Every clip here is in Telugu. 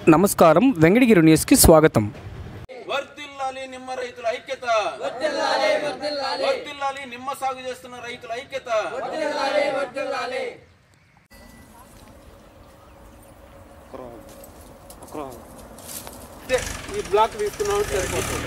నమస్కారం వెంకటగిరి న్యూస్కి స్వాగతం వర్ధిల్లాలి నిమ్మ రైతుల ఐక్యత వర్ధిల్లాలి నిమ్మ సాగు చేస్తున్న రైతుల ఐక్యత ఈ బ్లాక్ తీసుకున్నాం సరిపోతుంది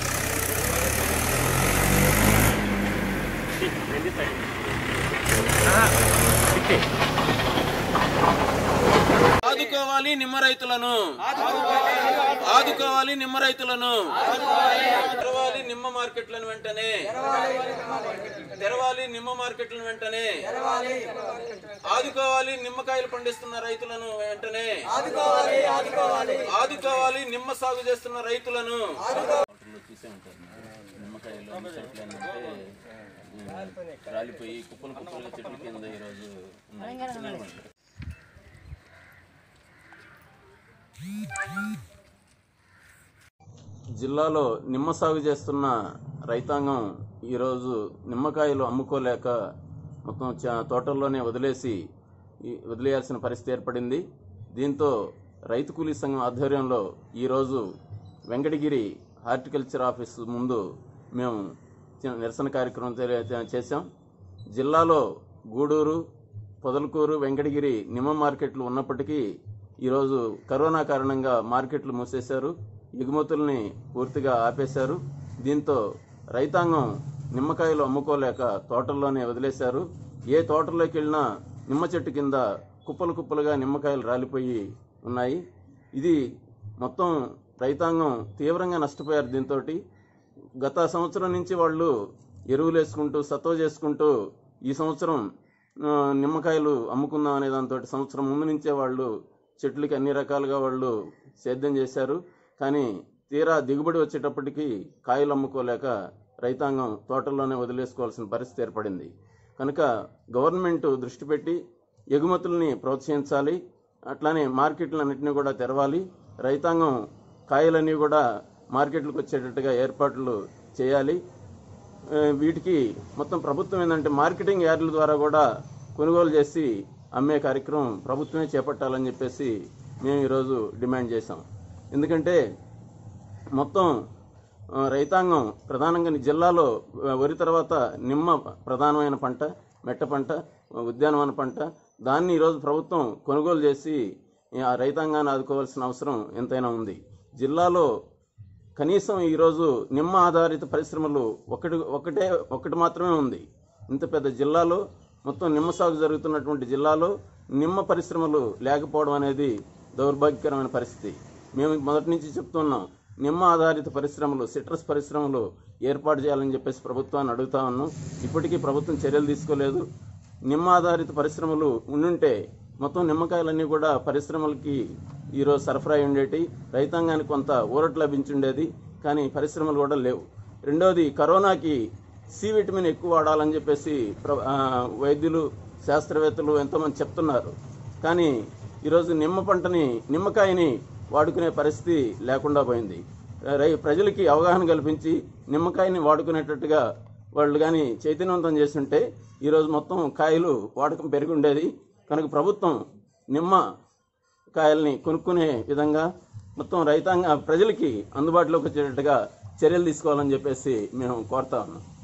ఆదుకోవాలి నిమ్మ రైతులను ఆదుకోవాలి నిమ్మ రైతులను తెరవాలి నిమ్మ మార్కెట్లను వెంటనే తెరవాలి నిమ్మ మార్కెట్లను వెంటనే ఆదుకోవాలి నిమ్మకాయలు పండిస్తున్న రైతులను వెంటనే ఆదుకోవాలి నిమ్మ సాగు చేస్తున్న రైతులను చూసే ఉంటారు నిమ్మకాయలు అన్ని చెట్లు ఏంటంటే ఉమ్, రాలిపోయి కుప్పలు కుప్పలుగా చెట్ల కింద ఈరోజు ఉన్నాయి. చిన్నవి ఉంటాయి. జిల్లాలో నిమ్మ సాగు చేస్తున్న రైతాంగం ఈరోజు నిమ్మకాయలు అమ్ముకోలేక మొత్తం చ- తోటల్లోనే వదిలేసి ఈ- వదిలేయాల్సిన పరిస్థితి ఏర్పడింది దీంతో రైతు కూలీ సంఘం ఆధ్వర్యంలో ఈరోజు వెంకటగిరి హార్టికల్చర్ ఆఫీస్ ముందు మేము చిన్న నిరసన కార్యక్రమం తెలి- చేశాం జిల్లాలో గూడూరు పొదలకూరు వెంకటగిరి నిమ్మ మార్కెట్లు ఉన్నప్పటికీ ఈరోజు కరోనా కారణంగా మార్కెట్లు మూసేశారు ఎగుమతుల్ని పూర్తిగా ఆపేశారు దీంతో రైతాంగం నిమ్మకాయలు అమ్ముకోలేక తోటల్లోనే వదిలేశారు ఏ తోటలోకి వెళ్ళినా నిమ్మ చెట్టు కింద కుప్పలు కుప్పలుగా నిమ్మకాయలు రాలిపోయి ఉన్నాయి ఇది మొత్తం రైతాంగం తీవ్రంగా నష్టపోయారు దీంతో గత సంవత్సరం నుంచి వాళ్ళు ఎరువులు వేసుకుంటూ సత్వ చేసుకుంటూ ఈ సంవత్సరం ఆ, నిమ్మకాయలు అమ్ముకుందాం అనే దాంతో సంవత్సరం ముందు నుంచే వాళ్ళు చెట్లకి అన్ని రకాలుగా వాళ్ళు సేద్యం చేశారు కానీ తీరా దిగుబడి వచ్చేటప్పటికి కాయలు అమ్ముకోలేక రైతాంగం తోటల్లోనే వదిలేసుకోవాల్సిన పరిస్థితి ఏర్పడింది కనుక గవర్నమెంట్ దృష్టి పెట్టి ఎగుమతుల్ని ప్రోత్సహించాలి అట్లానే మార్కెట్లన్నింటినీ కూడా తెరవాలి రైతాంగం కాయలన్నీ కూడా మార్కెట్లకు వచ్చేటట్టుగా ఏర్పాట్లు చేయాలి ఆ, వీటికి మొత్తం ప్రభుత్వం ఏంటంటే మార్కెటింగ్ యార్డుల ద్వారా కూడా కొనుగోలు చేసి అమ్మే కార్యక్రమం ప్రభుత్వమే చేపట్టాలని చెప్పేసి మేము ఈరోజు డిమాండ్ చేశాం ఎందుకంటే మొత్తం ఆ, రైతాంగం ప్రధానంగా ఈ జిల్లాలో ఆ, వరి తర్వాత నిమ్మ ప్రధానమైన పంట మెట్ట పంట ఉద్యానవన పంట దాన్ని ఈరోజు ప్రభుత్వం కొనుగోలు చేసి ఆ రైతాంగాన్ని ఆదుకోవాల్సిన అవసరం ఎంతైనా ఉంది జిల్లాలో కనీసం ఈరోజు నిమ్మ ఆధారిత పరిశ్రమలు ఒకటి ఒకటే ఒకటి మాత్రమే ఉంది ఇంత పెద్ద జిల్లాలో మొత్తం నిమ్మ సాగు జరుగుతున్నటువంటి జిల్లాలో నిమ్మ పరిశ్రమలు లేకపోవడం అనేది దౌర్భాగ్యకరమైన పరిస్థితి మేము మొదటి నుంచి చెప్తున్నాం నిమ్మ ఆధారిత పరిశ్రమలు సిట్రస్ పరిశ్రమలు ఏర్పాటు చేయాలని చెప్పేసి ప్రభుత్వాన్ని అడుగుతా ఉన్నాం ఇప్పటికీ ప్రభుత్వం చర్యలు తీసుకోలేదు నిమ్మ ఆధారిత పరిశ్రమలు ఉండుంటే మొత్తం నిమ్మకాయలన్నీ కూడా పరిశ్రమలకి ఈరోజు సరఫరా అయి ఉండేటి రైతాంగానికి కొంత ఊరట లభించుండేది కానీ పరిశ్రమలు కూడా లేవు రెండోది కరోనాకి సి విటమిన్ ఎక్కువ వాడాలని చెప్పేసి ప్ర- ఆ, వైద్యులు శాస్త్రవేత్తలు ఎంతోమంది చెప్తున్నారు కానీ ఈరోజు నిమ్మ పంటని నిమ్మకాయని వాడుకునే పరిస్థితి లేకుండా పోయింది రై ప్రజలకి అవగాహన కల్పించి నిమ్మకాయని వాడుకునేటట్టుగా వాళ్ళు కానీ చైతన్యవంతం చేస్తుంటే ఈరోజు మొత్తం కాయలు వాడకం పెరిగి ఉండేది కనుక ప్రభుత్వం నిమ్మ కాయల్ని కొనుక్కునే విధంగా మొత్తం రైతాంగ ప్రజలకి అందుబాటులోకి వచ్చేటట్టుగా చర్యలు తీసుకోవాలని చెప్పేసి మేము కోరుతా ఉన్నాం